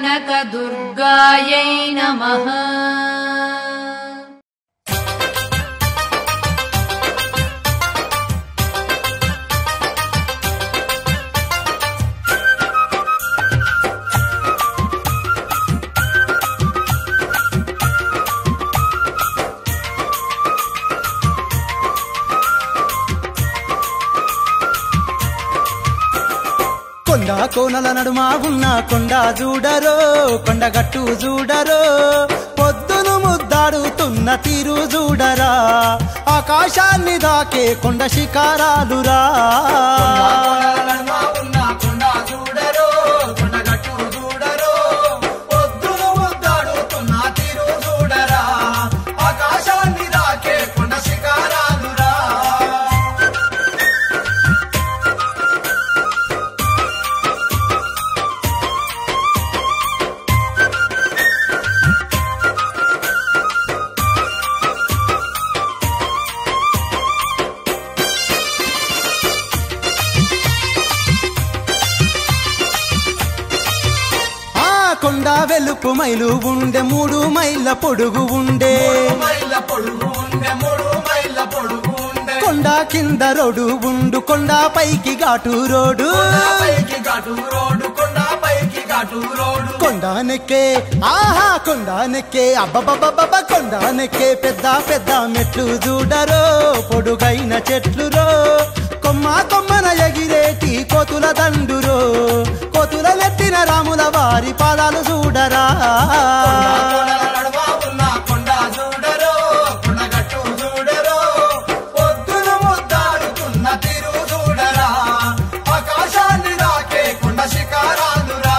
కనకదుర్గాయై నమః కొండ కోనల నడుమ ఉన్న కొండ చూడరో కొండగట్టు చూడరో పొద్దును ముద్దాడుతున్న తీరు చూడరా ఆకాశాన్ని దాకే కొండ శిఖరాలురా ఆకాశాన్ని దాకే కొండ శిఖరాలురా ఆ కొండ వెలుపు మైలు ఉండే మూడు మైళ్ళ పొడుగు ఉండే మైళ్ళ పొడుగు ఉండే మూడు మైళ్ళ పొడుగు ఉండే కొండ కింద రోడ్డు ఉండు కొండ పైకి ఘాటు రోడ్డు పైకి ఘాటు రోడ్డు కొండ పైకి ఘాటు రోడ్డు కొండ నెక్కే ఆహా కొండ నెక్కే అబ్బబ్బబ్బబ్బ కొండ నెక్కే పెద్ద పెద్ద మెట్లు చూడరో పొడుగైన చెట్లురో కొమ్మ కొమ్మన ఎగిరేటి కోతుల దండురో కోతుల నెట్టిన రాముల వారి పాదాలు చూడరా కొండల నడుమ ఉన్న కొండ చూడరో కొండగట్టు చూడరో పొద్దున ముద్దాడుతున్న తీరు చూడరా ఆకాశాన్ని రాకే కొండ శిఖరాలురా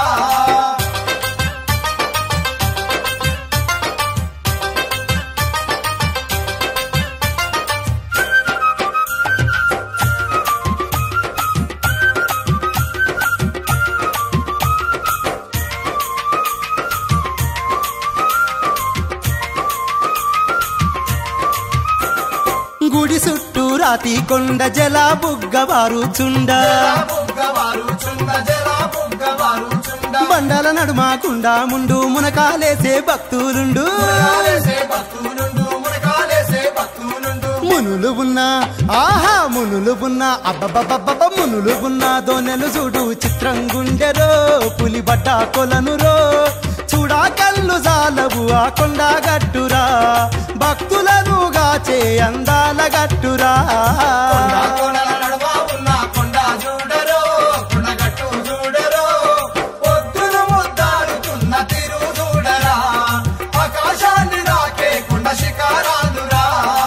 గుడి చుట్టూ రాతి కొండ జల బుగ్గవారు చుండ జరా బుగ్గవారు చుండ జరా బుగ్గవారు చుండ బండల నడుమ కుండా ముండు మునకాలేసే భక్తులుండు మునగాలేసే భక్తులుండు మునగాలేసే భక్తులుండు మునులు ఉన్నా ఆహా మునులు ఉన్నా అబ్బబ్బబ్బబ్బ మునులు ఉన్నా దోనెలు చూడు చిత్రం గుండెరో పులి బడ్డ కొలనురో చూడా కళ్ళు జాలవు ఆ కొండ గట్టురా భక్తులను గాచే అందాల గట్టురా కొండ కొండల నడుమ ఉన్న కొండ చూడరో కొండగట్టు చూడరో పొద్దున ముద్దాడుతున్న తీరు చూడరా ఆకాశాన్ని రాకే కొండ శిఖరాలురా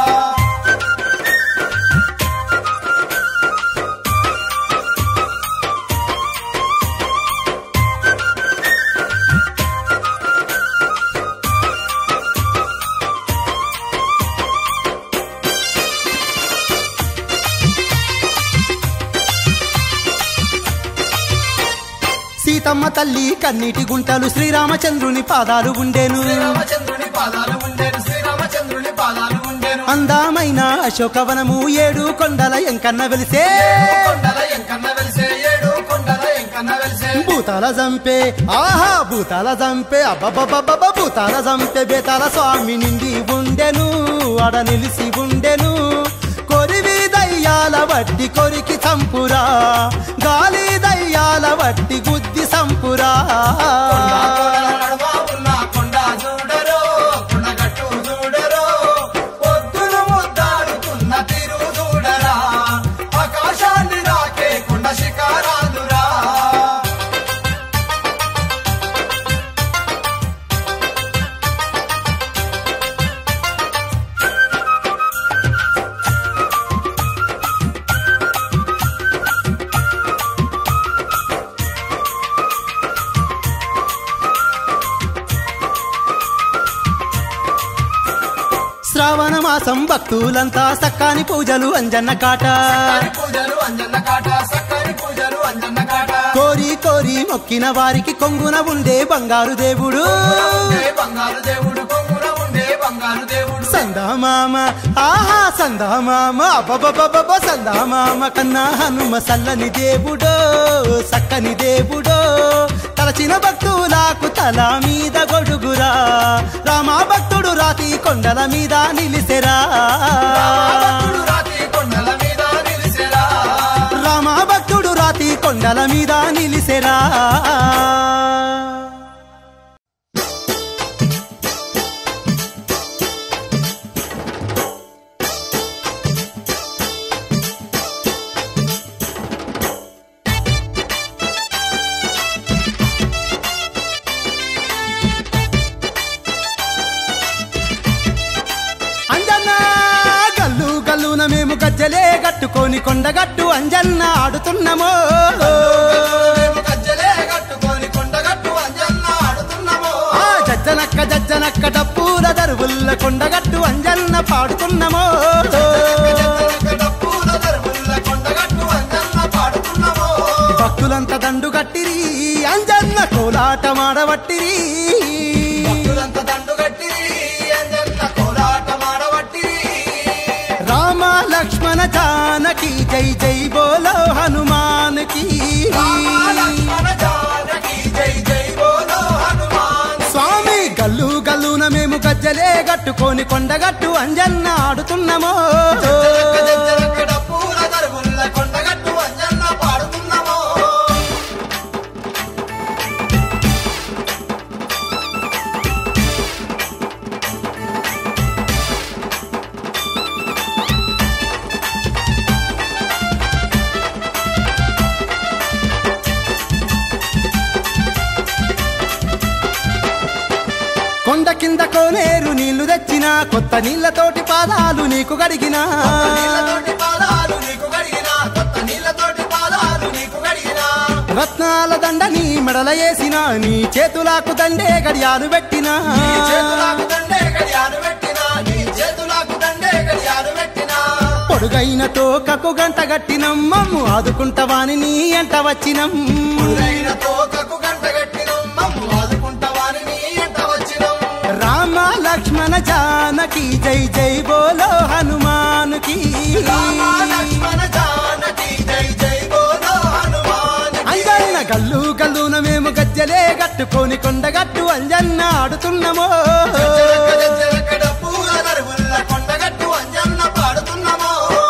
సీతమ్మ తల్లి కన్నీటి గుంటలు శ్రీరామచంద్రుని పాదాలు ఉండేను శ్రీరామచంద్రుని పాదాలు ఉండేను శ్రీరామచంద్రుని పాదాలు ఉండేను అందమైన అశోకవనము ఏడు కొండల ఎంకన్న వెలిసే కొండల ఎంకన్న వెలిసే ఏడు కొండల ఎంకన్న వెలిసే భూతాల జంపే ఆహా భూతాల జంపే అబ్బబ్బబ్బబ్బ భూతాల జంపే బేతాల స్వామి నిండి ఉండెను అడ నిలిసి ఉండెను కొరివి దయ్యాల వట్టి కొరికి చంపురా గాలి దయ్యాల వట్టి గుద్ది సంపురా కొండ కొండల నడుమ ఉన్న కొండ చూడరో కొండగట్టు చూడరో పొద్దున ముద్దాడుతున్న తీరు చూడరా ఆకాశాన్ని రాకే కొండ శిఖరాలురా శ్రావణ మాసం భక్తులంతా సక్కాని పూజలు అంజన్న కాట సక్కని పూజలు అంజన్న కాట సక్కని పూజలు అంజన్న కాట కోరి కోరి మొక్కిన వారికి కొంగున ఉండే బంగారు దేవుడు ఉండే బంగారు దేవుడు కొంగున ఉండే బంగారు దేవుడు సందామామ ఆహా సందామామ అబ్బబ్బబ్బబ్బ సందామామ కన్నా హనుమ సల్లని దేవుడో సక్కని దేవుడో తలచిన భక్తులకు కొండల మీద గొడుగురా రామా భక్తుడు రాతి కొండల మీద నిలిసెరా భక్తుడు రాతి కొండల మీద నిలిసెరా రామా భక్తుడు రాతి కొండల మీద నిలిసెరా అంజన్న గల్లు గల్లున మేము గజ్జలే కట్టుకొని కొండగట్టు అంజన్న ఆడుతున్నామో మేము గజ్జలే కట్టుకొని కొండగట్టు అంజన్న ఆడుతున్నాము ఆ జజ్జనక్క జజ్జనక్క డప్పుల దరువుల్ల కొండగట్టు అంజన్న పాడుతున్నామో డప్పుల దరువుల్ల కొండగట్టు అంజన్న పాడుతున్నాము భక్తులంతా దండు కట్టిరి అంజన్న కోలాట మాడబట్టిరి భక్తులంతా దండు కట్టిరి అంజన్న కోలాట మాడబట్టిరి రామ లక్ష్మణ జానకి జై జై బోలో హనుమాన్కి రామ లక్ష్మణ జానకి జై జై బోలో హనుమాన్ స్వామి గల్లు గల్లున మేము గజ్జలే కట్టుకొని కొండగట్టు అంజన్న ఆడుతున్నామో జనక జనక డప్పుల దరువుల్ల కొండగట్టు అంజన్న పాడుతున్నాము కొండ కింద కోనేరు నీళ్లు తెచ్చిన కొత్త నీళ్లతోటి పాదాలు నీకు గడిగినా నీళ్ళతోటి పాదాలు నీకు కడిగిన కొత్త నీళ్ళతోటి పాదాలు నీకు కడిగిన రత్నాల దండ నీ మెడల వేసిన నీ చేతులకు దండే గడియాలు పెట్టినా నీ చేతులకు దండే గడియాలు పెట్టిన నీ చేతులకు దండే గడియాలు పెట్టిన పొడుగైన తోకకు గంట గట్టినం మమ్ము ఆదుకుంటవాని నీ ఎంట వచ్చినం పురైన తోకకు గంట కట్టినం మమ్ము ఆదుకుంటవాని నీ ఎంట వచ్చినం రామ లక్ష్మణ జానకి జై జై బోలో హనుమానుకి రామ లక్ష్మణ జానకి జై జై బోలో హనుమాన్ అంజన్న గల్లు గల్లున మేము గజ్జలే కట్టుకొని కొండగట్టు అంజన్న ఆడుతున్నామో జనక జనక డప్పుల దరువుల్ల కొండగట్టు అంజన్న పాడుతున్నాము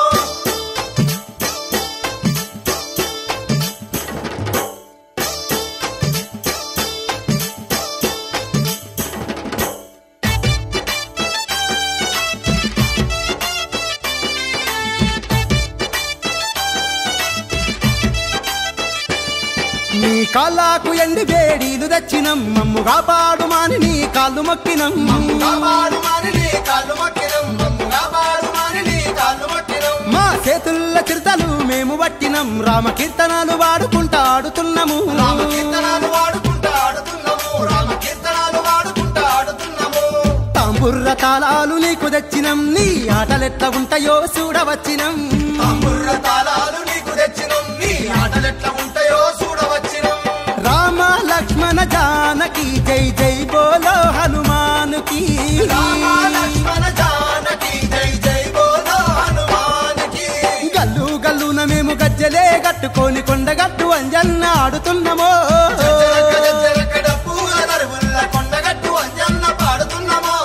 నీ కాళ్ళకు ఎండి వేడీలు తెచ్చినం మమ్ము కాపాడు మాని నీ కాళ్ళు మొక్కినం కాపాడు మాని నీ కాళ్ళు మొక్కినం మమ్ము కాపాడు మాని నీ కాళ్ళు మొక్కినం మా చేతుల్ల చిరుతలు మేము పట్టినం రామ కీర్తనాలు వాడుకుంటా ఆడుతున్నాము రామ కీర్తనాలు వాడుకుంటా ఆడుతున్నాము రామ కీర్తనాలు వాడుకుంటా ఆడుతున్నాము తాంబుర్ర తాళాలు నీకు తెచ్చినం నీ ఆటలెట్ల ఉంటాయో చూడవచ్చినం తాంబుర్ర తాళాలు నీకు తెచ్చినం నీ ఆటలెట్ల ఉంటాయో చూడవచ్చినం రామ లక్ష్మణ జానకి జై జై బోలో హనుమానుకి రామ లక్ష్మణ జానకి జై జై బోలో హనుమానికి గల్లు గల్లున మేము గజ్జలే కట్టుకొని కొండగట్టు అంజన్న ఆడుతున్నామో జనక జనక డప్పుల దరువుల్ల కొండగట్టు అంజన్న పాడుతున్నాము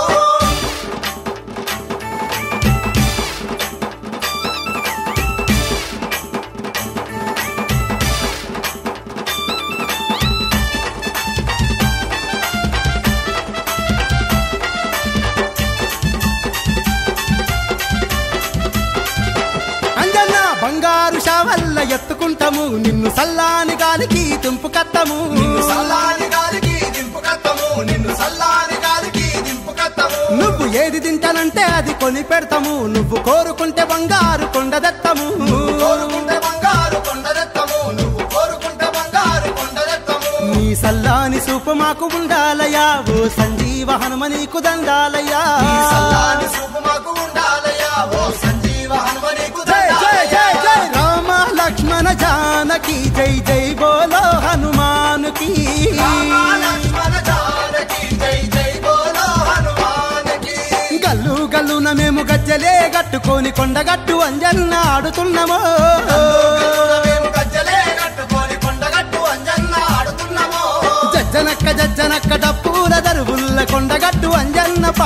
అంజన్న బంగారు షావల్ల ఎత్తుకుంటాము నిన్ను సల్లాని గాలికి తుంపు కత్తము నిన్ను సల్లాని గాలికి దింపు కత్తము నిన్ను సల్లాని గాలికి దింపు కత్తము నువ్వు ఏది తింటానంటే అది కొని పెడతాము నువ్వు కోరుకుంటే బంగారు కొండదెత్తము కోరుకుంటే బంగారు కొండదెత్తము నువ్వు కోరుకుంటే బంగారు కొండదెత్తము నీ సల్లాని సూపు మాకు ఉండాలయా ఓ సంజీవ హనుమ నీకు దండాలయ్యా ఈ సల్లాని చూపు మాకు ఉండాలయ్యా ఓ సంజీవ హనుమనీకు జై జై జై దండాలయ్యా. జై రామ లక్ష్మణ జానకి జై జై బోలో హనుమానుకి రామ లక్ష్మణ జానకి జై జై బోలో హనుమానికి గల్లు గల్లున మేము గజ్జలే కట్టుకొని కొండగట్టు అంజన్న ఆడుతున్నామో మేము గజ్జలే కట్టుకొని కొండగట్టు అంజన్న ఆడుతున్నాము జజ్జనక్క జజ్జనక్క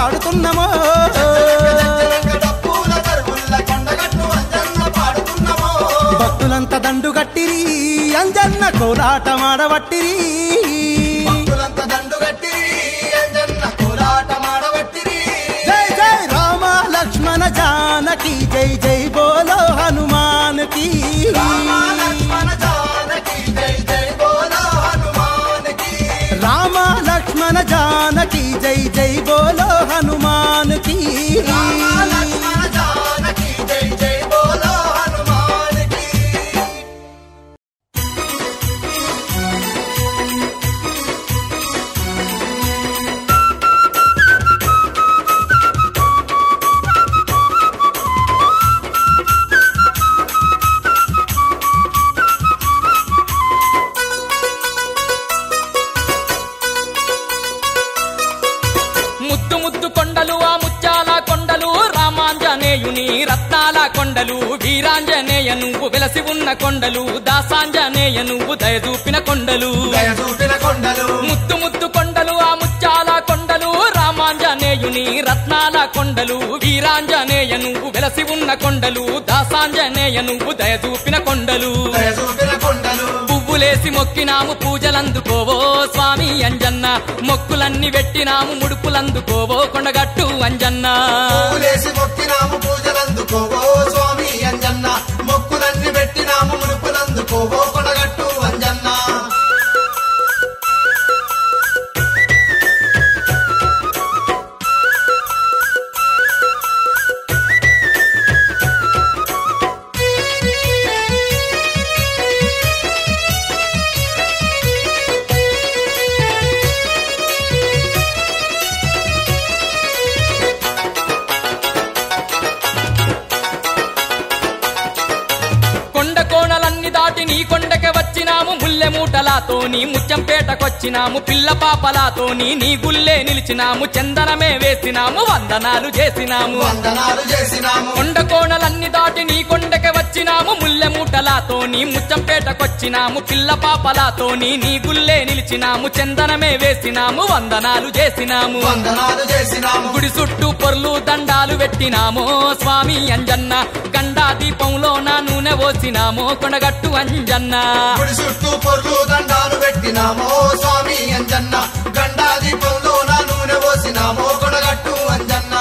పాడుతున్నామో డప్పుల దరువుల్ల కొండగట్టు అంజన్న పాడుతున్నామో భక్తులంతా దండు గట్టిరి అంజన్న కోలాటమాడవట్టిరి భక్తులంత దండు గట్టిరి అంజన్న కోలాటమాడబట్టిరి జై జై రామ లక్ష్మణ జానకి జై జై బోలో హనుమాన్కి రామ లక్ష్మణ జానకి జై జై బోలో హనుమానికి రామ లక్ష్మణ జానకి జై జై బోలో హనుమాన్కి రామ లక్ష్మణ జానకి జై జై బోలో హనుమానికి ముద్దు ముద్దు కొండలు ఆ ముత్యాల కొండలు రామాంజనేయుని రత్నాల కొండలు వీరాంజనేయ నువ్వు వెలసి ఉన్న కొండలు దాసాంజనేయ నువ్వు దయచూపిన కొండలు దయచూపిన కొండలు ముద్దు ముద్దు కొండలు ఆ ముత్యాల కొండలు రామాంజనేయుని రత్నాల కొండలు వీరాంజనేయ నువ్వు వెలసి ఉన్న కొండలు దాసాంజనేయ నువ్వు దయచూపిన కొండలు దయచూపిన కొండలు పువ్వులేసి మొక్కినాము పూజలందుకోవో స్వామి అంజన్న మొక్కులన్నీ పెట్టినాము ముడుపులందుకోవో కొండగట్టు అంజన్న పూలేసి మొక్కినాము పూజలందుకోవో స్వామి అంజన్న మొక్కులన్నీ పెట్టినాము ముడుపులందుకోవో కొనగట్టు అంజన్న కొండ కోణలన్నీ దాటి నీ కొండకి వచ్చినాము ముల్లె మూటలాతోని ముచ్చంపేటకొచ్చినాము పిల్ల పాపలాతోని నీ గుల్లే నిలిచినాము చందనమే వేసినాము వందనాలు చేసినాము వందనాలు చేసినాము కొండ కోణలన్నీ దాటి నీ కొండకి వచ్చినాము ముల్లె మూటలాతోని ముచ్చంపేటకొచ్చినాము పిల్ల పాపలాతోని నీ గుల్లే నిలిచినాము చందనమే వేసినాము వందనాలు చేసినాము వందనాలు చేసినాము గుడి చుట్టూ పొర్లు దండాలు పెట్టినామో స్వామి అంజన్న గండా దీపంలో నా నూనె పోసినామో కొనగట్టు అంజన్న గుడి చుట్టూ పొర్లు దండాలు పెట్టినామో స్వామి అంజన్న గండా దీపంలో నా నూనె పోసినామో కొనగట్టు అంజన్న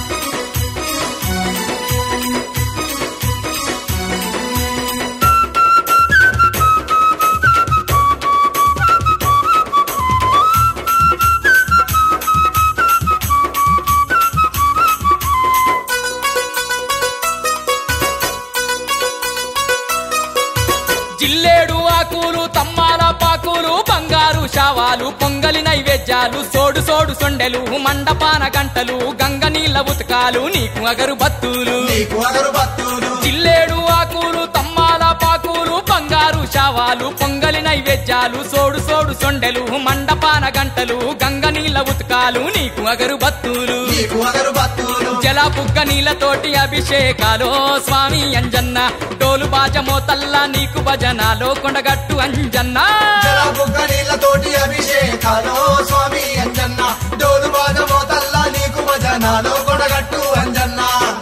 జిల్లేడు ఆకులు తమ్మాల పాకులు బంగారు శావాలు పొంగలి నైవేద్యాలు సోడు సోడు సొండెలు మండపాన గంటలు గంగ నీళ్ళ ఉతకాలు నీకు అగరు బత్తులు నీకు అగరు భక్తులు జిల్లేడు ఆకులు తమ్మాల పాకులు బంగారు శావాలు పొంగలి నైవేద్యాలు సోడు సోడు సొండెలు మండపాన గంటలు గంగ నీళ్ళ ఉతకాలు నీకు అగరు బత్తులు నీకు అగరు భక్తులు జల బుగ్గ నీళ్ళతోటి అభిషేకాలో స్వామి అంజన్న డోలు బాజ మోతల్లా నీకు భజనాలో కొండగట్టు అంజన్న జల బుగ్గ నీళ్ళతోటి అభిషేకాలో స్వామి అంజన్న డోలు బాజ మోతల్లా నీకు భజనాలో కొనగట్టు అంజన్న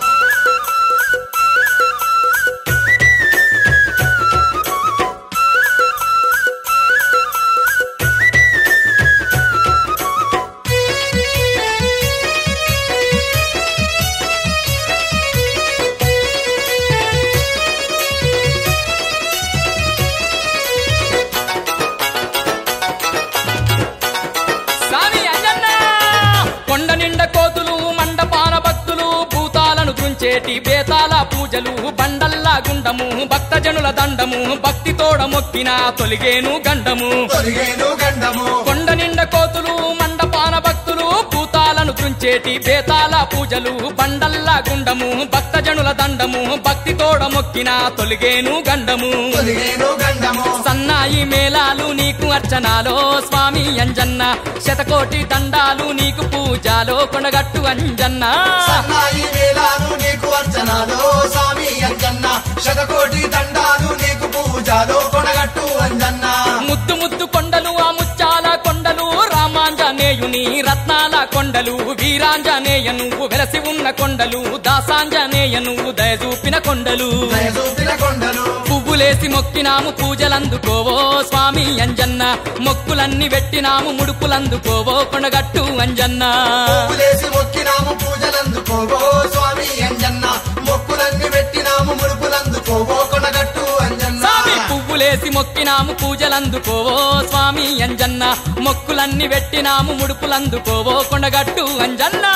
స్వామి అంజన్న కొండ నిండ కోతులు మండపాన భక్తులు భూతాలను గుంచేటి బేతాల పూజలు బండల్లా గుండము భక్తజనుల దండము భక్తి తోడ మొక్కిన తొలిగేను గండము తొలిగేను గండము కొండ నిండ కోతులు మండపాన భక్తులు భూతాలను గుంచేటి బేతాల పూజలు బండల్లా గుండము భక్తజనుల దండము భక్తి తోడ మొక్కిన తొలిగేను గండము తొలిగేను గండము సన్నాయి మేళాలు నీకు అర్చనాలో స్వామి అంజన్న శతకోటి దండాలు నీకు పూజాలో కొనగట్టు అంజన్న సన్నాయి వేలాలు నీకు అర్చనాలో స్వామి అంజన్న శతకోటి దండాలు నీకు పూజలో కొనగట్టు అంజన్న ముద్దు ముద్దు కొండలు ఆ ముచ్చాల కొండలు రామాంజనేయుని వీరాంజనేయుని రత్నాల కొండలు వీరాంజనేయ నువ్వు వెలసి ఉన్న కొండలు దాసాంజనేయ నువ్వు దయచూపిన కొండలు దయచూపిన కొండలు పువ్వులేసి మొక్కినాము పూజలందుకోవో స్వామి అంజన్న మొక్కులన్నీ పెట్టినాము ముడుపులందుకోవో కొండగట్టు అంజన్న పువ్వులేసి మొక్కినాము పూజలందుకోవో స్వామి అంజన్న మొక్కులన్నీ పెట్టినాము ముడుపులందుకోవో కొనగట్టు అంజన్న స్వామి పువ్వులేసి మొక్కినాము పూజలందుకోవో స్వామి అంజన్న మొక్కులన్నీ పెట్టినాము ముడుపులందుకోవో కొండగట్టు అంజన్న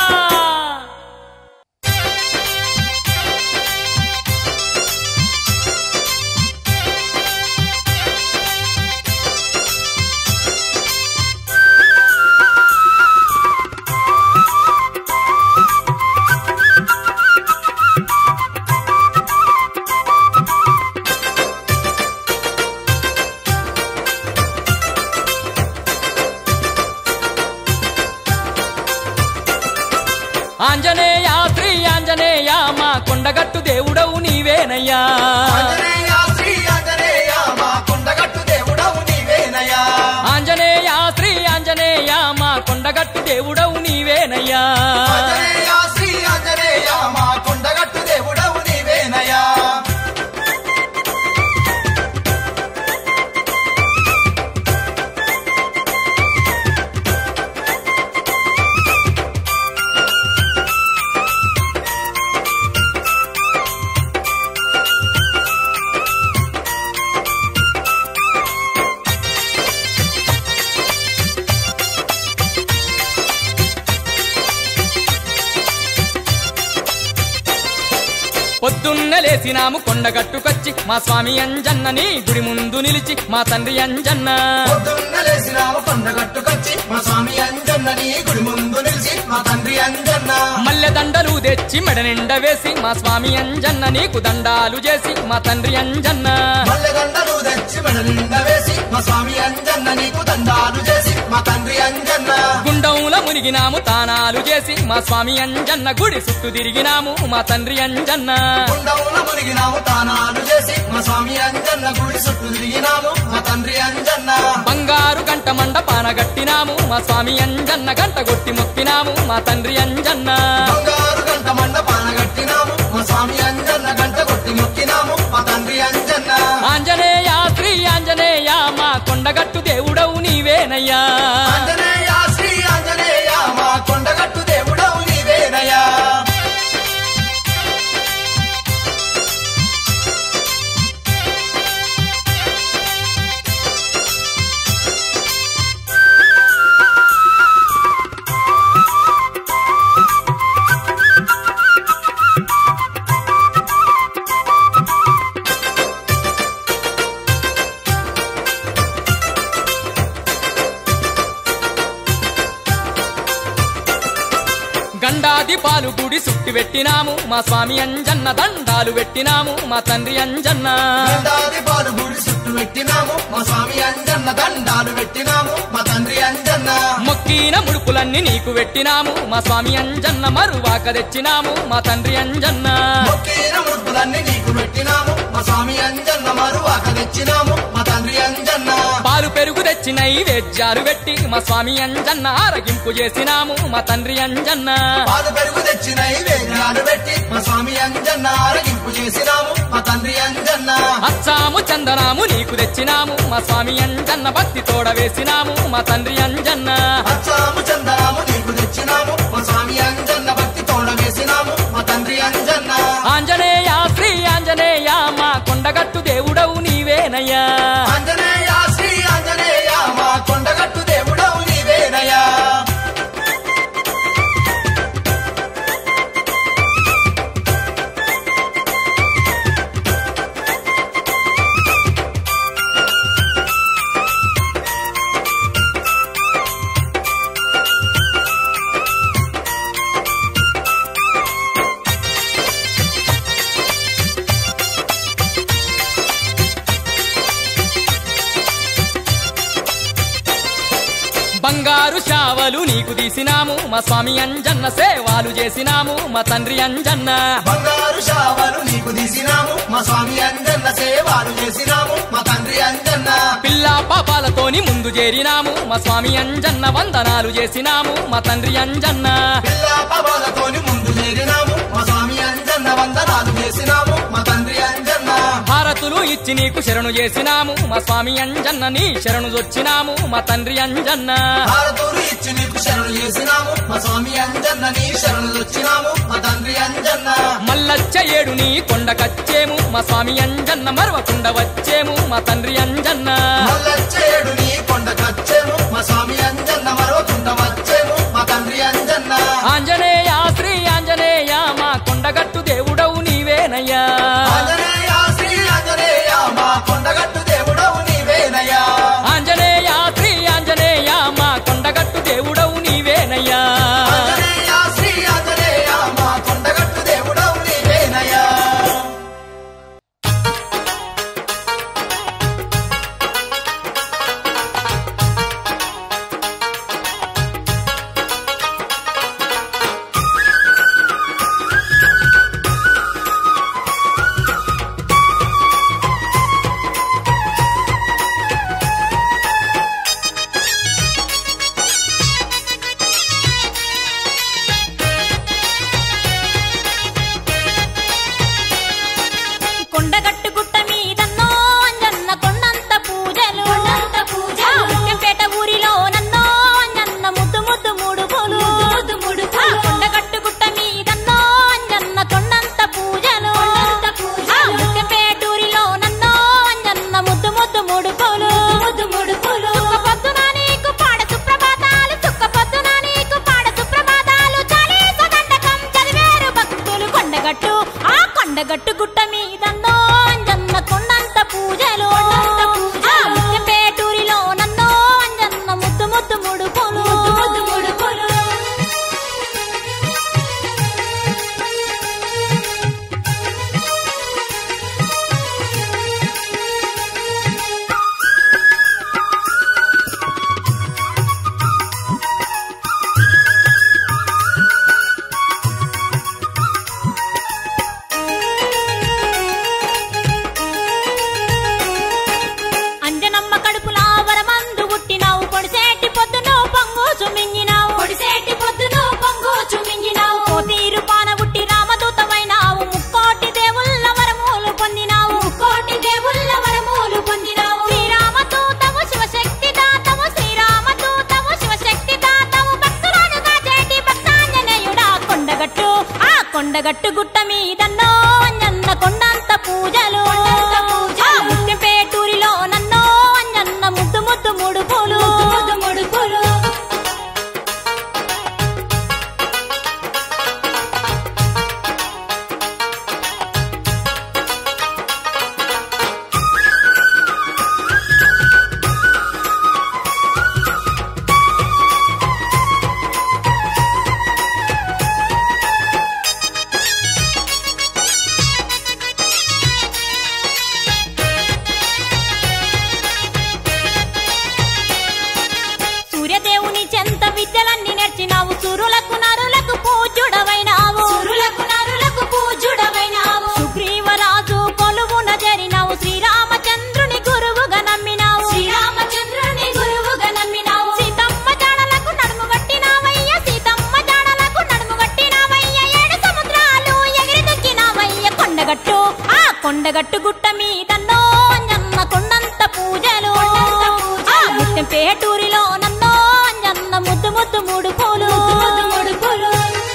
ఆంజనేయ శ్రీ ఆంజనేయ మా కొండగట్టు దేవుడవు నీవేనయ్యా ఆంజనేయ శ్రీ ఆంజనేయ మా కొండగట్టు దేవుడవు నీవేనయ్యా ఆంజనేయ శ్రీ ఆంజనేయ మా కొండగట్టు దేవుడవు నీవేనయ్యా ఆంజనేయ శ్రీ ఆంజనేయ మా కొండగట్టు దేవుడవు నీవేనయ్యా పొద్దున్న లేసినాము కొండగట్టుకొచ్చి మా స్వామి అంజన్నని గుడి ముందు నిలిచి మా తండ్రి అంజన్న పొద్దున్న లేసినాము కొండగట్టుకొచ్చి మా స్వామి అంజన్నని గుడి ముందు నిలిచి మా తండ్రి అంజన్న మల్లె దండలు తెచ్చి మెడ నిండ వేసి మా స్వామి అంజన్న నీకు దండాలు చేసి మా తండ్రి అంజన్న మల్లెదండలు తెచ్చి మెడ నిండా వేసి మా స్వామి అంజన్న నీకు దండాలు చేసి మా తండ్రి అంజన్న గుండంల మునిగినాము తానాలు చేసి మా స్వామి అంజన్న గుడి చుట్టూ తిరిగినాము మా తండ్రి అంజన్న గుండమున మునిగినాము తానాలు చేసి మా స్వామి అంజన్న గుడి చుట్టూ తిరిగినాము మా తండ్రి అంజన్న బంగారు గంట మండపాన గట్టినాము మా స్వామి అంజన్న గంట కొట్టి మొక్కినాము మా తండ్రి అంజన్న బంగారు గంట మండపాన కట్టినాము మా స్వామి అంజన్న గంట కొట్టి మొక్కినాము మా తండ్రి అంజన్న ఆంజనేయ శ్రీ ఆంజనేయ మా కొండగట్టు దేవుడవు నీవేనయ్యా ఆంజనేయ శ్రీ ఆంజనేయ మా కొండగట్టు దేవుడవు నీవేనయ్యా గండాది పాలు గుడి సుట్టి పెట్టినాము మా స్వామి అంజన్న దండాలు పెట్టినాము మా తండ్రి అంజన్న దండాది పాలు గుడి చుట్టూ పెట్టినాము మా స్వామి అంజన్న దండాలు పెట్టినాము మా తండ్రి అంజన్న మొక్కిన ముడుపులన్నీ నీకు పెట్టినాము మా స్వామి అంజన్న మరువాక తెచ్చినాము మా తండ్రి అంజన్న మొక్కిన ముద్దులన్నీ నీకు పెట్టినాము మా స్వామి అంజన్న మరువాక తెచ్చినాము మా తండ్రి అంజన్న పాలు పెరుగు తెచ్చి నైవేద్యాలు పెట్టి మా స్వామి అంజన్న ఆరగింపు చేసినాము మా తండ్రి అంజన్న పాలు పెరుగు తెచ్చి నైవేద్యాలు పెట్టి మా స్వామి అంజన్న ఆరగింపు చేసినాము మా తండ్రి అంజన్న అచ్చాము చందనాము నీకు తెచ్చినాము మా స్వామి అంజన్న భక్తి తోడ వేసినాము మా తండ్రి అంజన్న అచ్చాము చందనాము నీకు తెచ్చినాము మా స్వామి అంజన్న భక్తి తోడ వేసినాము మా తండ్రి అంజన్న ఆంజనేయ శ్రీ ఆంజనేయ మా కొండగట్టు దేవుడవు నీవేనయ్యా ఆంజనేయ శ్రీ ఆంజనేయ మా కొండగట్టు దేవుడవు నీవేనయ్యా బంగారు శావలు నీకు తీసినాము మా స్వామి అంజన్న సేవాలు చేసినాము మా తండ్రి అంజన్న బంగారు శావలు నీకు తీసినాము మా స్వామి అంజన్న సేవలు చేసినాము మా తండ్రి అంజన్న పిల్ల పాప బిల్లాపాలతోని ముందు చేరినాము మా స్వామి అంజన్న వందనాలు చేసినాము మా తండ్రి అంజన్న పిల్లా పవాలతోని ముందు చేరినాము మా స్వామి అంజన్న వందనాలు చేసినాము మా తండ్రి అంజన్న భారతులు ఇచ్చి నీకు శరణు చేసినాము మా స్వామి అంజన్న నీ శరణు వచ్చినాము మా తండ్రి అంజన్న భారతులు ఇచ్చి నీకు శరణు చేసినాము మా స్వామి అంజన్న నీ శరణు వచ్చినాము మా తండ్రి అంజన్న మల్లచ్చ ఏడు నీ కొండకచ్చేము మా స్వామి అంజన్న మరవకుండ వచ్చేము మా తండ్రి అంజన్న మల్లచ్చేడు నీ కొండ కచ్చేము మా స్వామి అంజన్న మరొకుంట వచ్చేము మా తండ్రి అంజన్న ఆంజనేయ శ్రీ ఆంజనేయ మా కొండగట్టు దేవుడవు నీవేనయ్యా ఆంజనేయ శ్రీ ఆంజనేయ మా కొండగట్టు దేవుడవు నీవేనయ్యా ఆంజనేయ శ్రీ ఆంజనేయ మా కొండగట్టు దేవుడవు నీవేనయ్యా ఆంజనేయ శ్రీ ఆంజనేయ మా కొండగట్టు దేవుడవు నీవేనయ్యా కొండగట్టు గుట్ట మీదన్నో అంజన్న కొండంత పూజలు ముత్యంపేట ఊరిలో నన్నో అంజన్న ముద్దు ముద్దు మూడు పూలు ఆ కొండగట్టు గుట్ట మీదన్నో అంజన్న కొండంత పూజలు ఆ ముత్యంపేట ఊరిలో నన్నో అంజన్న ముద్దు ముద్దు మూడు పూలు చుక్క పొద్దున నీకు పాడ సుప్రభాతాలు చుక్క పొద్దున నీకు పాడ సుప్రభాతాలు చాలీస దండకం చదివేరు భక్తులు కొండగట్టు ఆ కొండగట్టు గుట్ట మీదన్నో అంజన్న కొండంత పూజలు ఆ ముత్యంపేటూరిలో నన్నో అంజన్న ముద్దు ముద్దు ముడు పొలు అంజనమ్మ కడుపులా వరమందు పుట్టినావు పొడిసేటి పొద్దును పొంగు చుమింగినావు పొడిసేటి పొద్దును పొంగు చుమింగినావు కోతీరు పాన పుట్టి రామదూతమైనావు ముక్కోటి దేవుళ్ళ వరములు పొందినావు ముక్కోటి దేవుళ్ళ వరములు పొందినావు శ్రీరామదూతము శివశక్తి దాతము శ్రీరామదూతము శివశక్తి దాతము భక్తులను కాచేటి భక్తాంజనేయుడా కొండగట్టు ఆ కొండగట్టు గుట్ట మీదన్నో అంజన్న కొండంత పూజలు ఆ ముత్యంపేటూరిలో నన్నో అంజన్న ముద్దు ముద్దు మూడు పూలు మూడు పూలు సూర్యదేవుని చెంత విద్యలన్నీ నేర్చినావు సురులకు నరులకు పూజుడవైనావు సురులకు నరులకు పూజుడవైనావు సుగ్రీవరాజు కొలువున జరినావు శ్రీరామచంద్రుని గురువుగా నమ్మినావు శ్రీరామచంద్రుని గురువుగా నమ్మినావు సీతమ్మ జాడలకు నడుము కట్టినావయ్య సీతమ్మ జాడలకు నడుము కట్టినావయ్య ఏడు సముద్రాలు ఎగిరి దుక్కినావయ్య కొండగట్టు ఆ కొండగట్టు గుట్ట మీదన్నో అంజన్న కొండంత పూజలు ఆ ముత్యం పేటూరిలో నన్నో అంజన్న ముద్దు ముద్దు మూడు పూలు మూడు పూలు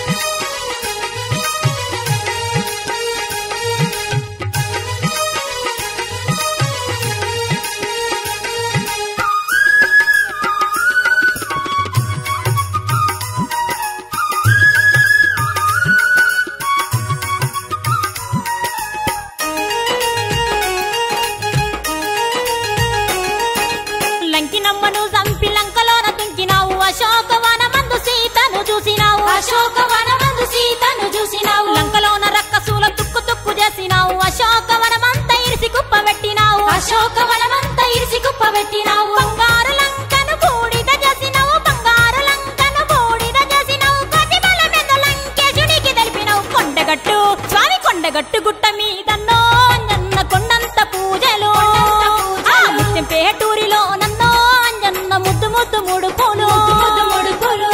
లంకినమ్మను చంపి లంకలోన తుంకినావు అశోకవనమందు సీతను చూసినావు అశోకవనమందు సీతను చూసినావు లంకలోన రక్కసూల తుక్కు తుక్కు చేసినావు అశోకవనమంత ఇరిసి కుప్ప పెట్టినావు అశోకవనమంత ఇరిసి కుప్ప పెట్టినావు బంగారు లంకను బూడిద చేసినావు బంగారు లంకను బూడిద చేసినావు కోటి బలమెంద లంకేశుడికి తెలిపినావు కొండగట్టు స్వామి కొండగట్టు గుట్ట మీదన్నో నన్న కొండంత పూజలు ఆ ముత్యం పేటూరిలో నన్నో ముద్దు మూడు పూలు ముద్దు మూడు పూలు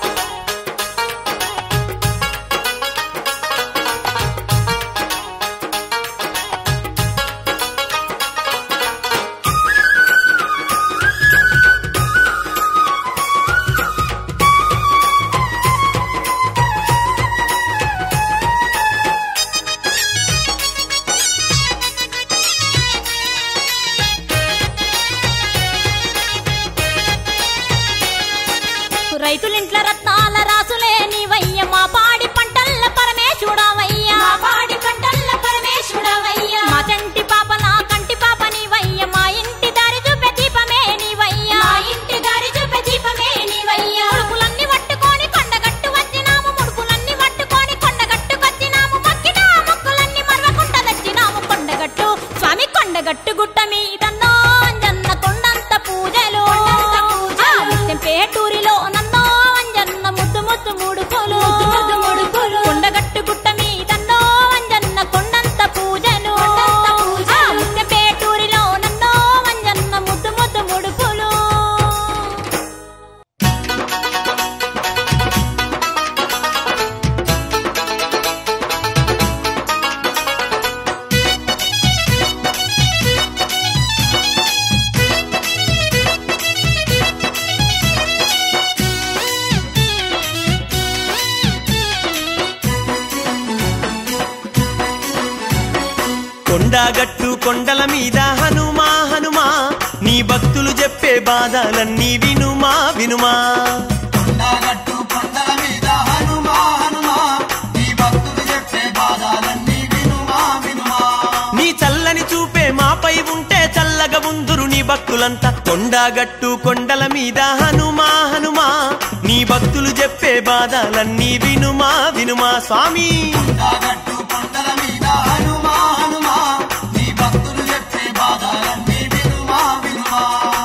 రైతులింట్ల రత్నాల రాసులే నీవయ్య మా పాడి పంటల్ల పరమేశుడవయ్య మా పాడి పంటల్ల పరమేశుడవయ్య మా చంటి పాప నా కంటి పాప నీవయ్య మా ఇంటి దారి చూపే దీపమే నీవయ్య మా ఇంటి దారి చూపే దీపమే నీవయ్య ముడుపులన్నీ పట్టుకొని కొండగట్టు వచ్చినాము ముడుపులన్నీ పట్టుకొని కొండగట్టు వచ్చినాము మొక్కిన మొక్కులన్నీ మరవకుండా తెచ్చినాము కొండగట్టు స్వామి కొండగట్టు గుట్ట మీదన్నో అంజన్న కొండంత పూజలు ఆ నిత్యం పేటూరిలో నన్నో అంజన్న ముద్దు ముద్దు మూడు పూలు కొండగట్టు గుట్ట మీదన్నో అంజన్న కొండంత పూజలు ఆ నిత్యం పేటూరిలో నన్నో అంజన్న ముద్దు ముద్దు మూడు పూలు కొండగట్టు కొండల మీద హనుమా హనుమా నీ భక్తులు చెప్పే బాధలన్నీ వినుమా వినుమా కొండగట్టు కొండల మీద హనుమా హనుమా నీ భక్తులు చెప్పే బాధాలన్నీ వినుమా వినుమా నీ చల్లని చూపే మాపై ఉంటే చల్లగా ఉందురు నీ భక్తులంతా కొండగట్టు కొండల మీద హనుమా హనుమా నీ భక్తులు చెప్పే బాధలన్నీ వినుమా వినుమా స్వామి కొండగట్టు కొండల మీద హనుమా హనుమా నీ భక్తులు చెప్పే బాధాలన్నీ వినుమా వినుమా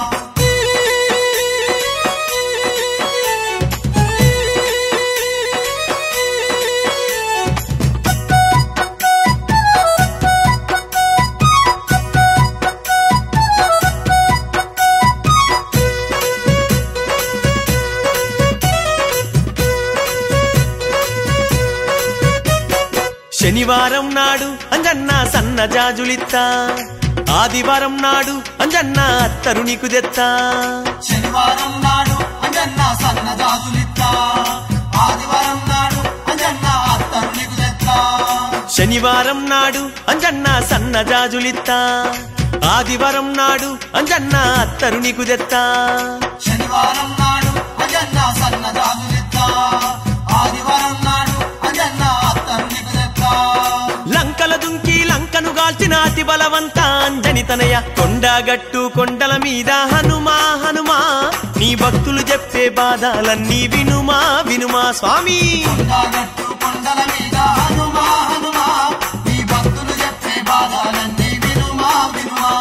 శనివారం నాడు అంజన్న సన్న జాజులిత్తా ఆదివారం నాడు అంజన్న అత్తరు నీకు తెత్తా శనివారం నాడు అంజన్న సన్నజాజులిత్తా ఆదివారం నాడు అంజన్న అత్తరు నీకు తెత్తా శనివారం నాడు అంజన్న సన్న జాజులిత్తా ఆదివారం నాడు అంజన్న అత్తరు నీకు తెత్తా శనివారం నాడు అంజన్న సన్నజాజులిత్తా ఆదివారం నాడు అంజన్న అత్తరు నీకు తెత్తా లంకల దుంకి లంకను గాల్చిన అతి బలవంత అంజని తనయ కొండగట్టు కొండల మీద హనుమా హనుమా నీ భక్తులు చెప్పే బాధలన్నీ వినుమా వినుమా స్వామి కొండగట్టు కొండల మీద హనుమా హనుమా నీ భక్తులు చెప్పే బాధాలన్నీ వినుమా వినుమా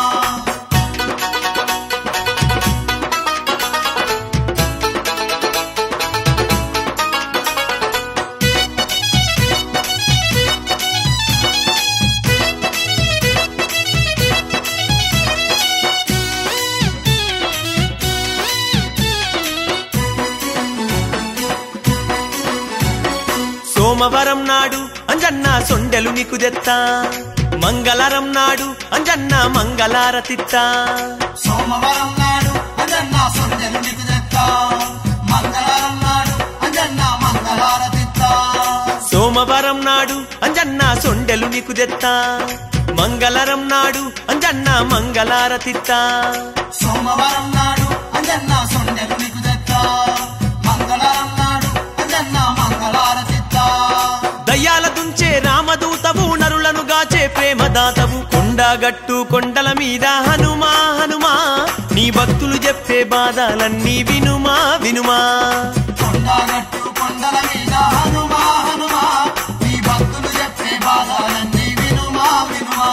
సోమవారం నాడు అంజన్న సొండెలు నీకు తెత్తా మంగళవారం నాడు అంజన్న మంగళారతిత్తా సోమవారం నాడు అంజన్న సొండెలు నీకు తెత్తా మంగళవారం నాడు అంజన్న మంగళారతిత్తా సోమవారం నాడు అంజన్న సొండెలు నీకు తెత్తా మంగళవారం నాడు అంజన్న మంగళారతిత్తా సోమవారం నాడు అంజన్న సొండెలు నీకు తెత్తా మంగళవారం నాడు అంజన్న మంగళారతిత్తా దయ్యాల దుంచే రామదూతవు నరులను గాచే ప్రేమదాతవు కొండగట్టు కొండల మీద హనుమా హనుమా నీ భక్తులు చెప్పే బాధలన్నీ వినుమా వినుమా కొండగట్టు కొండల మీద హనుమా హనుమా నీ భక్తులు చెప్పే బాధాలన్నీ వినుమా వినుమా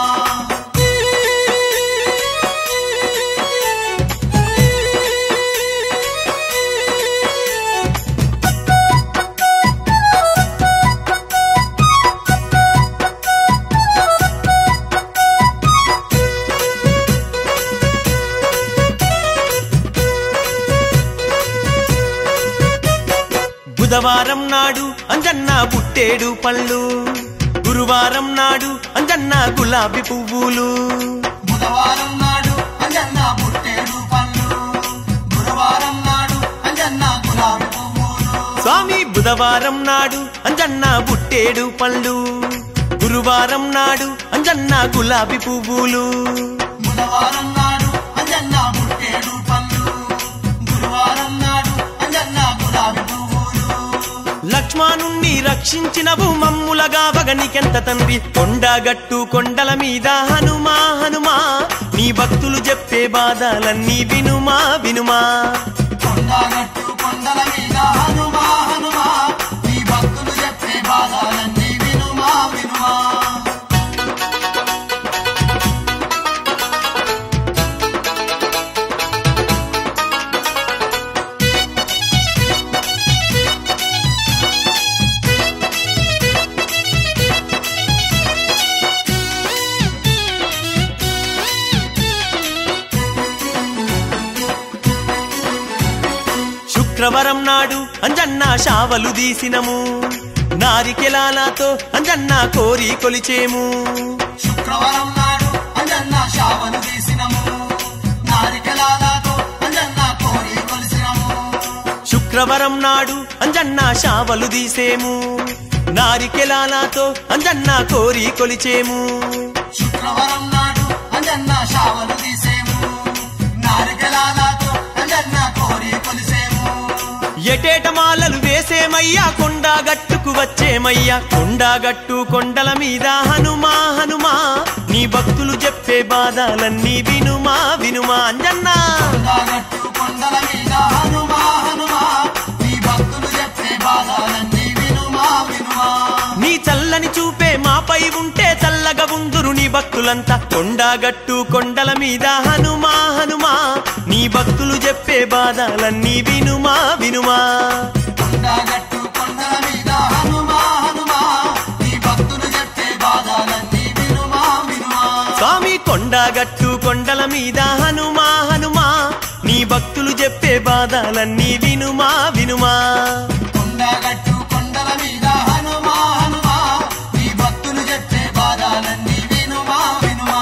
బుధవారం నాడు అంజన్న బుట్టేడు పళ్ళు గురువారం నాడు అంజన్న గులాబీ పువ్వులు బుధవారం నాడు అంజన్న పుట్టేడు పళ్ళు గురువారం నాడు అంజన్న గులాబీ పువ్వులు స్వామి బుధవారం నాడు అంజన్న బుట్టేడు పళ్ళు గురువారం నాడు అంజన్న గులాబీ పువ్వులు బుధవారం నాడు అంజన్న పుట్టేడు పళ్ళు గురువారం నాడు అంజన్న గులాబీ పువ్వులు లక్ష్మణుణ్ణి రక్షించినవు మమ్ములగా వగనికెంత తండ్రి కొండగట్టు కొండల మీద హనుమా హనుమా నీ భక్తులు చెప్పే బాధలన్నీ వినుమా వినుమా కొండగట్టు కొండల మీద హనుమా హనుమా ఈ భక్తులు చెప్పే బాధలన్నీ వినుమా వినుమా శుక్రవారం నాడు అంజన్న శావలు తీసినము నారికెలాలతో అంజన్న కోరి కొలిచేము శుక్రవారం నాడు అంజన్న శావను తీసినము నారికెలాలతో అంజన్న కోరి కొలిసినము శుక్రవారం నాడు అంజన్న శావలు తీసేము నారికెలాలతో అంజన్న కోరి కొలిచేము శుక్రవారం నాడు అంజన్న శావను తీసేము నారికెలాలతో అంజన్న కోరి కొలిసేము ఎటేట మాలలు వేసేమయ్యా కొండా గట్టుకు వచ్చేమయ్యా కొండా గట్టు కొండల మీద హనుమా హనుమా నీ భక్తులు చెప్పే బాధలన్నీ వినుమా వినుమా అంజన్నా కొండగట్టు కొండల మీద హనుమా హనుమా ఈ భక్తులు చెప్పే బాధలన్నీ వినుమా వినుమా నీ చల్లని చూపే మాపై ఉంటే చల్లగా ఉందురు నీ భక్తులంతా కొండగట్టు కొండల మీద హనుమా హనుమా నీ భక్తులు చెప్పే బాధలన్నీ వినుమా వినుమా కొండగట్టు కొండల మీద హనుమా హనుమా ఈ భక్తులు చెప్పే బాధలన్నీ వినుమా వినుమా స్వామి కొండగట్టు కొండల మీద హనుమా హనుమా నీ భక్తులు చెప్పే బాధలన్నీ వినుమా వినుమా కొండగట్టు కొండల మీద హనుమా హనుమా ఈ భక్తులు చెప్పే బాధలన్నీ వినుమా వినుమా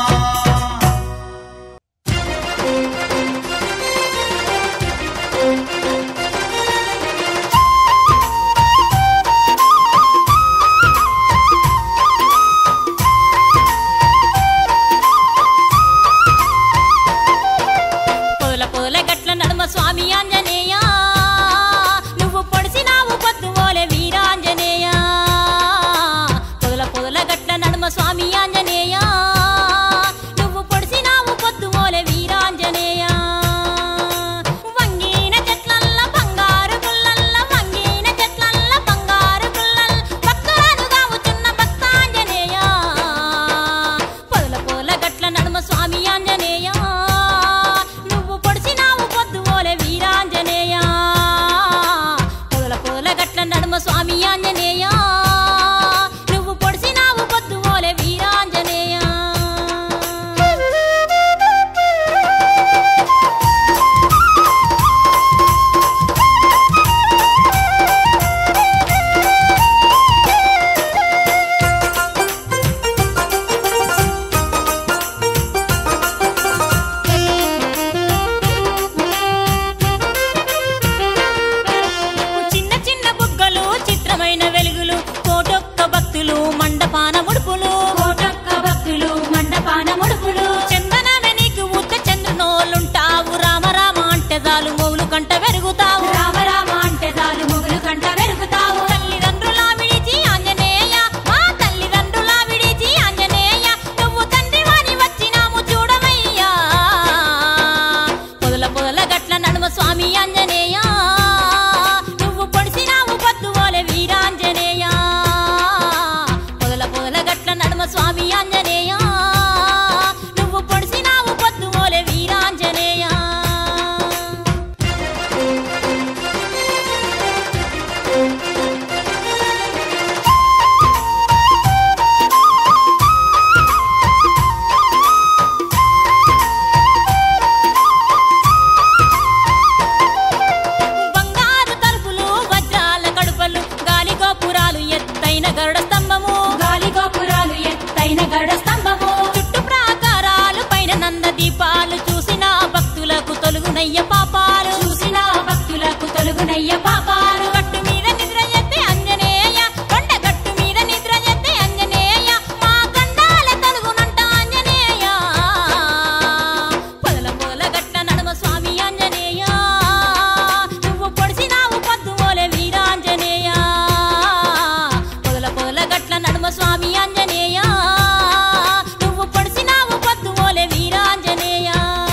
పొదల పొదల గట్ల నడుమ స్వామి ఆంజనేయ నువ్వు పొడిసినావు పొద్దు ఓలే వీరాంజనేయ పొదల పొదల గట్ల నడుమ స్వామి ఆంజనేయ నువ్వు పొడిసినావు పొద్దు ఓలే వీరాంజనేయ వంగిన చెట్లల్ల బంగారు గుల్లల్ల వంగిన చెట్లల్ల బంగారు గుల్లల్ భక్తులను గావుచున్న భక్తాంజనేయ పొదల పొదల గట్ల నడుమ స్వామి ఆంజనేయ నువ్వు పొడిచినావు పొద్దు ఓలే వీరాంజనేయ పొదల పొదల గట్ల నడుమ స్వామి ఆంజనేయ నువ్వు పొడిచినావు పొద్దు ఓలే వీరాంజనేయ చిన్న చిన్న బుగ్గలు చిత్రమైన వెలుగులు కోటొక్క భక్తులు మండపాన ముడుపులు కోటొక్క భక్తులు మండపాన ముడుపులు చందనమే నీకు ఊత చంద్రునోలుంటావు రామ రామ అంటే చాలు మొగులు కంట పెరుగుతావు రామ రామ అంటే చాలు మొగులు కంట పెరుగుతావు తల్లిదండ్రుల విడిచి ఆంజనేయ మా తల్లిదండ్రుల విడిచి ఆంజనేయ నువ్వు తండ్రి వాని వచ్చినాము చూడవయ్యా పొదల పొదల గట్ల నడుమ స్వామి ఆంజనేయ నువ్వు పొడిసినావు పొద్దు ఓలే వీరాంజనేయ పొదల పొదల గట్ల నడుమ స్వామి ఆంజనేయ నువ్వు పొడిసినావు పొద్దు ఓలే వీరాంజనేయ పాపాలు చూసిన భక్తులకు తొలుగునయ్య పాపాలు గట్టు మీద నిద్ర చెత్తే అంజనేయ కొండ గట్టు మీద నిద్ర చెత్తే అంజనేయ మా గండాల తొలుగునంట అంజనేయ పొదల పొదల గట్ల నడుమ స్వామి అంజనేయ నువ్వు పొడిసినావు పొద్దు ఓలే వీరాంజనేయ పొదల పొదల గట్ల నడుమ స్వామి అంజనేయ నువ్వు పొడిసినావు పొద్దు ఓలే వీరాంజనేయ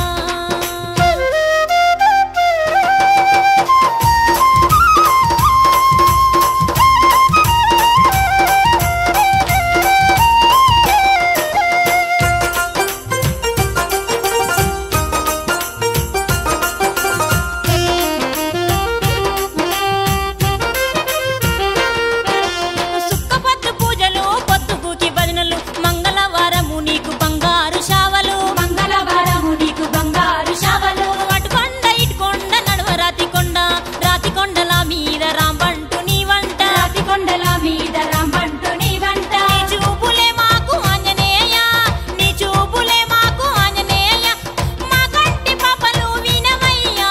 సుక్కపద్దు పూజలు పొద్దుగుకి భజనలు మంగళవారము నీకు బంగారు శావలు మంగళవారము నీకు బంగారు శావలు అటుకొండ ఇటుకొండ నడుమ రాతి కొండ రాతి కొండల మీద రాంబంటు నీ వంట రాతి కొండల మీద రాంబంటు నీ వంట నీ చూపులే మాకు ఆంజనేయ నీ చూపులే మాకు ఆంజనేయ మా కంటి పాపలు వినమయ్యా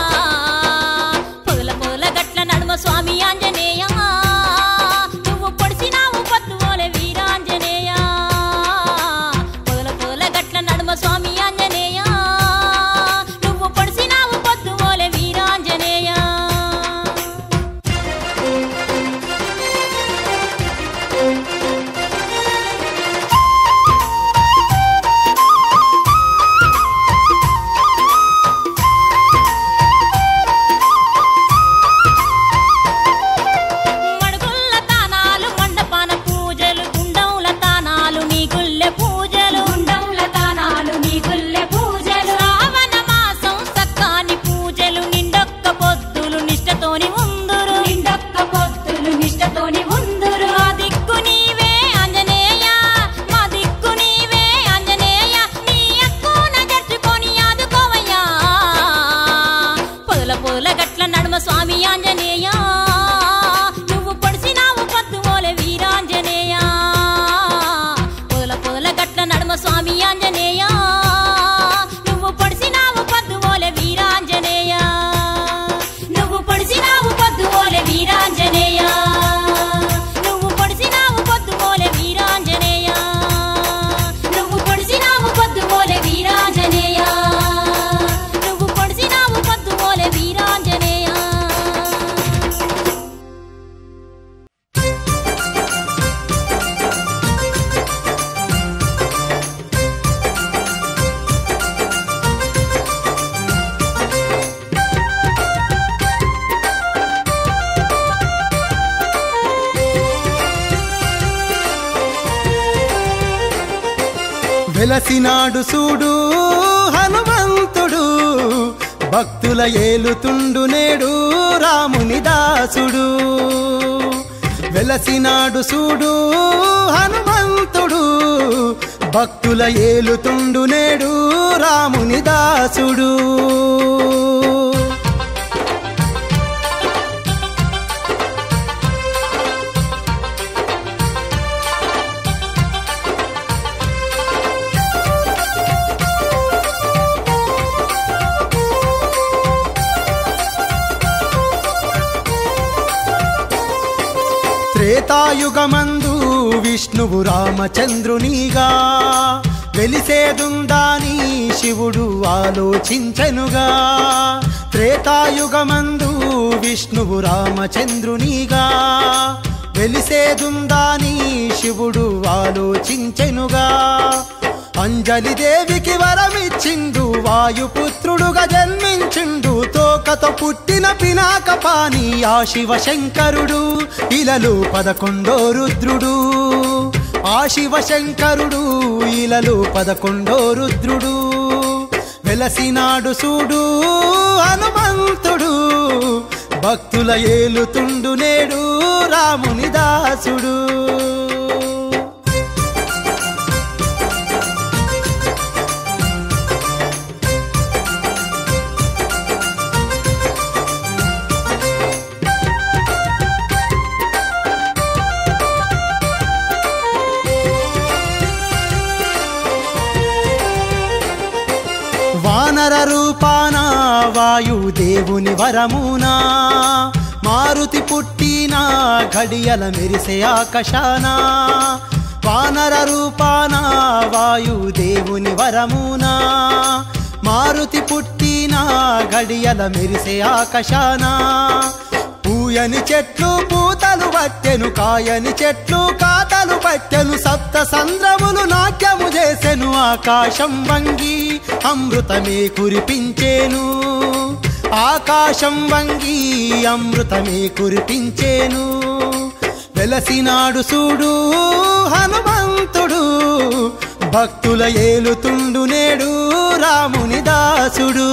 పొదల పొదల గట్ల నడుమ స్వామి ఆంజనేయ నువ్వు పొడిసినావు పొద్దువోలే వీరాంజనేయ పొదల పొదల గట్ల నడుమ స్వామి ఆంజనేయ నువ్వు పొడిసినావు పొద్దువోలే వీరాంజనేయ మడుగుల్ల తానాలు మండపాన పూజలు గుండౌల తానాలు నీ గుల్లె పూజలు గుండౌల తానాలు నీ గుల్లె పూజలు శ్రావణ మాసం సక్కాని పూజలు నిండొక్క పొద్దులు నిష్టతోని ఉందురు నిండొక్క పొద్దులు నిష్టతోని ఉందురు మా దిక్కు నీవే ఆంజనేయ మా దిక్కు నీవే ఆంజనేయ నీ అక్కున జరుచుకొని ఆదుకోవయ్యా పొదల పొదల గట్ల నడుమ స్వామి ఆంజనేయ నువ్వు పొడిసినావు పొద్దుమోలే వీరాంజనేయ పొదల పొదల గట్ల నడుమ స్వామి ఆంజనేయ నువ్వు పొడిసినావు పొద్దుమోలే వీరాంజనేయ నువ్వు పొడిసినావు పొద్దుమోలే వీరాంజనేయ నువ్వు పొడిసినావు పొద్దుమోలే వీరాంజనేయ నువ్వు పొడిసినావు పొద్దుమోలే వీరాంజనేయ నువ్వు పొడిసినావు పొద్దుమోలే వీరాంజనేయ వెలసినాడు చూడు హనుమంతుడు భక్తుల ఏలుతుండు నేడు రాముని దాసుడు వెలసినాడు చూడు హనుమంతుడు భక్తుల ఏలుతుండు నేడు రాముని దాసుడు త్రేతాయుగమందు విష్ణువు రామచంద్రునిగా వెలిసేదుందాని శివుడు ఆలోచించెనుగా త్రేతాయుగమందు విష్ణువు రామచంద్రునిగా వెలిసేదుందాని శివుడు ఆలోచించెనుగా అంజలి దేవికి వరమిచ్చిండు వాయుపుత్రుడుగా జన్మించిండు తోకతో పుట్టిన పినాక పాని ఆ శివ శంకరుడు ఇలలు పదకొండో రుద్రుడు ఆ శివ శంకరుడు ఇలలు పదకొండో రుద్రుడు వెలసినాడు చూడు హనుమంతుడు భక్తుల ఏలుతుండు నేడు రాముని దాసుడు వానర రూపాన వాయుదేవుని వరమునా మారుతి పుట్టిన ఘడియల మెరిసే ఆకాశాన వానర రూపాన వాయుదేవుని వరమునా మారుతి పుట్టిన ఘడియల మెరిసే ఆకాశాన పూయని చెట్లు పూతలు పట్టెను కాయని చెట్లు కాతలు పట్టెను సప్త సంద్రములు నాట్యము చేసెను ఆకాశం వంగి అమృతమే కురిపించేను ఆకాశం వంగి అమృతమే కురిపించేను వెలసినాడు చూడు హనుమంతుడు భక్తుల ఏలుతుండు నేడు రాముని దాసుడు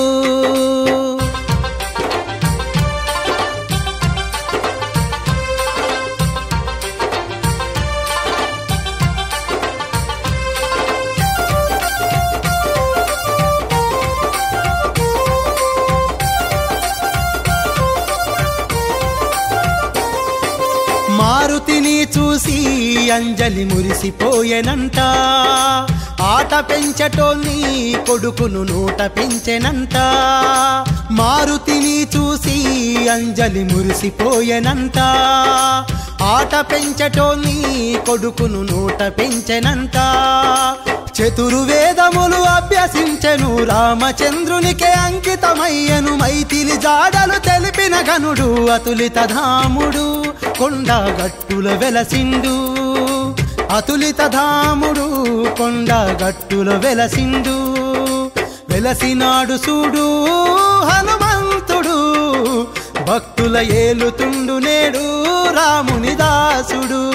మారుతిని చూసి అంజలి మురిసిపోయెనంట ఆట పెంచటోని కొడుకును నూట పెంచెనంట మారుతిని చూసి అంజలి మురిసిపోయెనంట ఆట పెంచటోని కొడుకును నూట పెంచెనంట చతుర్వేదములు అభ్యసించెను రామచంద్రునికే అంకితమయ్యను మైథిలి జాడలు తెలిపిన గనుడు అతులిత ధాముడు కొండగట్టుల వెలసిండు అతులిత ధాముడు కొండగట్టుల వెలసిండు వెలసినాడు చూడు హనుమంతుడు భక్తుల ఏలుతుండు నేడు రాముని దాసుడు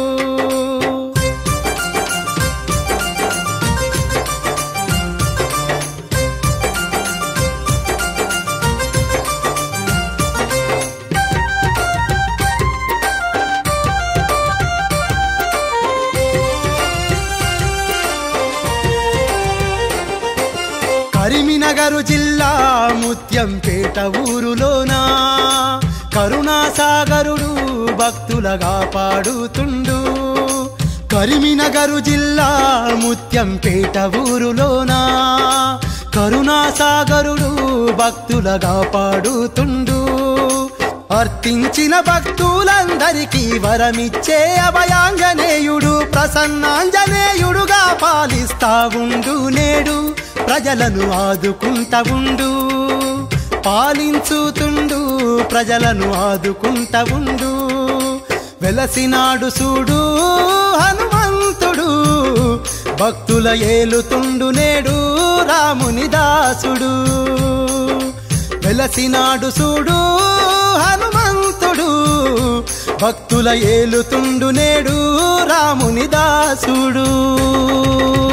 కరీంనగరు జిల్లా ముత్యంపేట ఊరులోనా కరుణాసాగరుడు భక్తులగా పాడుతుండు కరీంనగరు జిల్లా ముత్యంపేట ఊరులోనా కరుణాసాగరుడు భక్తులగా పాడుతుండు అర్థించిన భక్తులందరికీ వరమిచ్చే అభయాంజనేయుడు ప్రసన్నాంజనేయుడుగా పాలిస్తా ఉండు నేడు ప్రజలను ఆదుకుంటా ఉండు పాలించుతుండు ప్రజలను ఆదుకుంటా ఉండు వెలసినాడు చూడు హనుమంతుడు భక్తుల ఏలుతుండు నేడు రాముని దాసుడు వెలసినాడు చూడు హనుమంతుడు భక్తుల ఏలుతుండు నేడు రాముని దాసుడు